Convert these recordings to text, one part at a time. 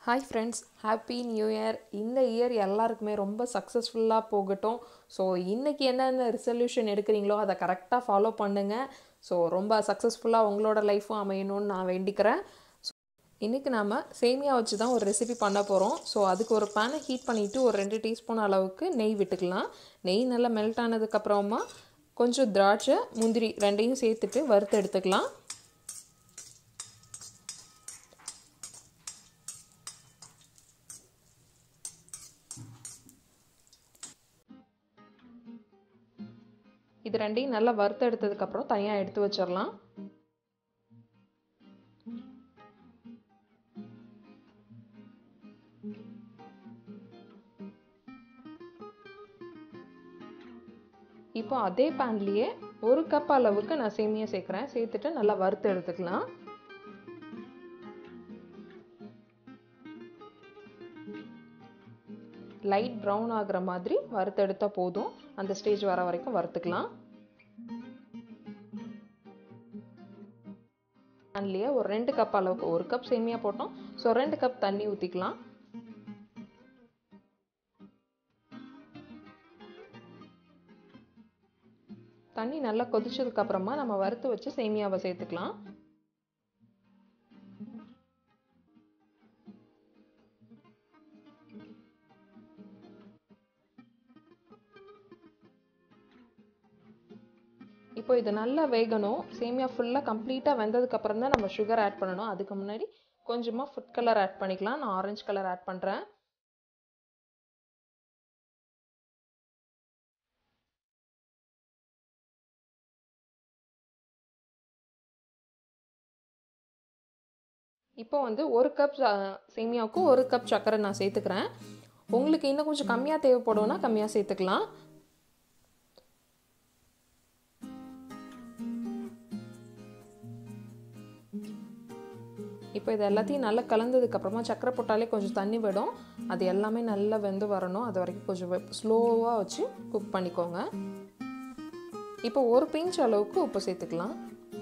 hi friends happy new year இந்த year எல்லாருக்குமே ரொம்ப சக்ஸஸ்ஃபுல்லாக போகட்டும் ஸோ இன்றைக்கி என்னென்ன ரிசல்யூஷன் எடுக்கிறீங்களோ அதை கரெக்டாக ஃபாலோ பண்ணுங்கள் ஸோ ரொம்ப சக்ஸஸ்ஃபுல்லாக உங்களோட லைஃப்பும் அமையணும்னு நான் வேண்டிக்கிறேன் ஸோ இன்றைக்கி நாம் சேமியா வச்சு தான் ஒரு ரெசிபி பண்ண போகிறோம் ஸோ அதுக்கு ஒரு பேனை ஹீட் பண்ணிவிட்டு ஒரு ரெண்டு டீஸ்பூன் அளவுக்கு நெய் விட்டுக்கலாம் நெய் நல்லா மெல்ட் ஆனதுக்கப்புறமா கொஞ்சம் திராட்சை முந்திரி ரெண்டையும் சேர்த்துட்டு வறுத்து எடுத்துக்கலாம் இது ரெண்டையும் நல்லா வறுத்து எடுத்ததுக்கப்புறம் தனியாக எடுத்து வச்சிடலாம் இப்போ அதே பேன்லேயே ஒரு கப் அளவுக்கு நான் சேமியா சேர்க்குறேன் சேர்த்துட்டு நல்லா வறுத்து எடுத்துக்கலாம் லைட் ப்ரௌன் ஆகிற மாதிரி வறுத்தெடுத்தா போதும் அந்த ஸ்டேஜ் வர வரைக்கும் வறுத்துக்கலாம் பேன்லேயே ஒரு ரெண்டு கப் அளவுக்கு ஒரு கப் சேமியா போட்டோம் ஸோ ரெண்டு கப் தண்ணி ஊற்றிக்கலாம் தண்ணி நல்லா கொதிச்சதுக்கு அப்புறமா நம்ம வறுத்து வச்சு சேமியாவை சேர்த்துக்கலாம் இப்போ இது நல்லா வேகணும் சேமியா ஃபுல்லாக கம்ப்ளீட்டாக வெந்ததுக்கப்புறம் தான் நம்ம சுகர் ஆட் பண்ணணும் அதுக்கு முன்னாடி கொஞ்சமாக ஃபுட் கலர் ஆட் பண்ணிக்கலாம் நான் ஆரஞ்சு கலர் ஆட் பண்ணுறேன் இப்போ வந்து ஒரு கப் சேமியாவுக்கு ஒரு கப் சர்க்கரை நான் சேர்த்துக்கிறேன் உங்களுக்கு இன்னும் கொஞ்சம் கம்மியாக தேவைப்படும்னா கம்மியாக சேர்த்துக்கலாம் இப்போ இது எல்லாத்தையும் நல்லா கலந்ததுக்கப்புறமா சக்கரை போட்டாலே கொஞ்சம் தண்ணி விடும் அது எல்லாமே நல்லா வெந்து வரணும் அது வரைக்கும் கொஞ்சம் ஸ்லோவாக வச்சு குக் பண்ணிக்கோங்க இப்போ ஒரு பிஞ்ச் அளவுக்கு உப்பு சேர்த்துக்கலாம்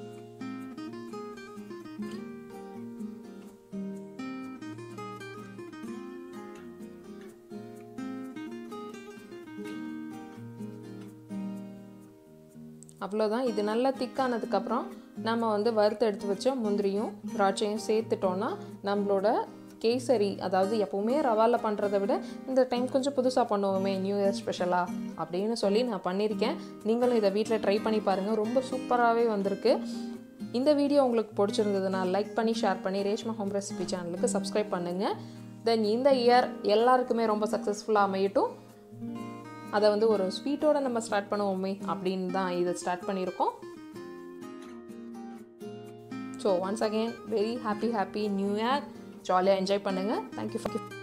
அவ்வளோதான் இது நல்லா திக்கானதுக்கப்புறம் நம்ம வந்து வறுத்து எடுத்து வச்ச முந்திரியும் திராட்சையும் சேர்த்துட்டோன்னா நம்மளோட கேசரி அதாவது எப்போவுமே ரவாவில் பண்ணுறத விட இந்த டைம் கொஞ்சம் புதுசாக பண்ணுவோமே நியூ இயர் ஸ்பெஷலாக அப்படின்னு சொல்லி நான் பண்ணியிருக்கேன் நீங்களும் இதை வீட்டில் ட்ரை பண்ணி பாருங்கள் ரொம்ப சூப்பராகவே வந்திருக்கு இந்த வீடியோ உங்களுக்கு பிடிச்சிருந்ததுன்னா லைக் பண்ணி ஷேர் பண்ணி ரேஷ்மா ஹோம் ரெசிபி சேனலுக்கு சப்ஸ்கிரைப் பண்ணுங்கள் தென் இந்த இயர் எல்லாருக்குமே ரொம்ப சக்ஸஸ்ஃபுல்லாக அமையட்டும் அதை வந்து ஒரு ஸ்வீட்டோட நம்ம ஸ்டார்ட் பண்ணுவோமே அப்படின்னு தான் இதை ஸ்டார்ட் பண்ணியிருக்கோம் so once again very happy happy new year ஜாலியாக என்ஜாய் பண்ணுங்கள் தேங்க்யூ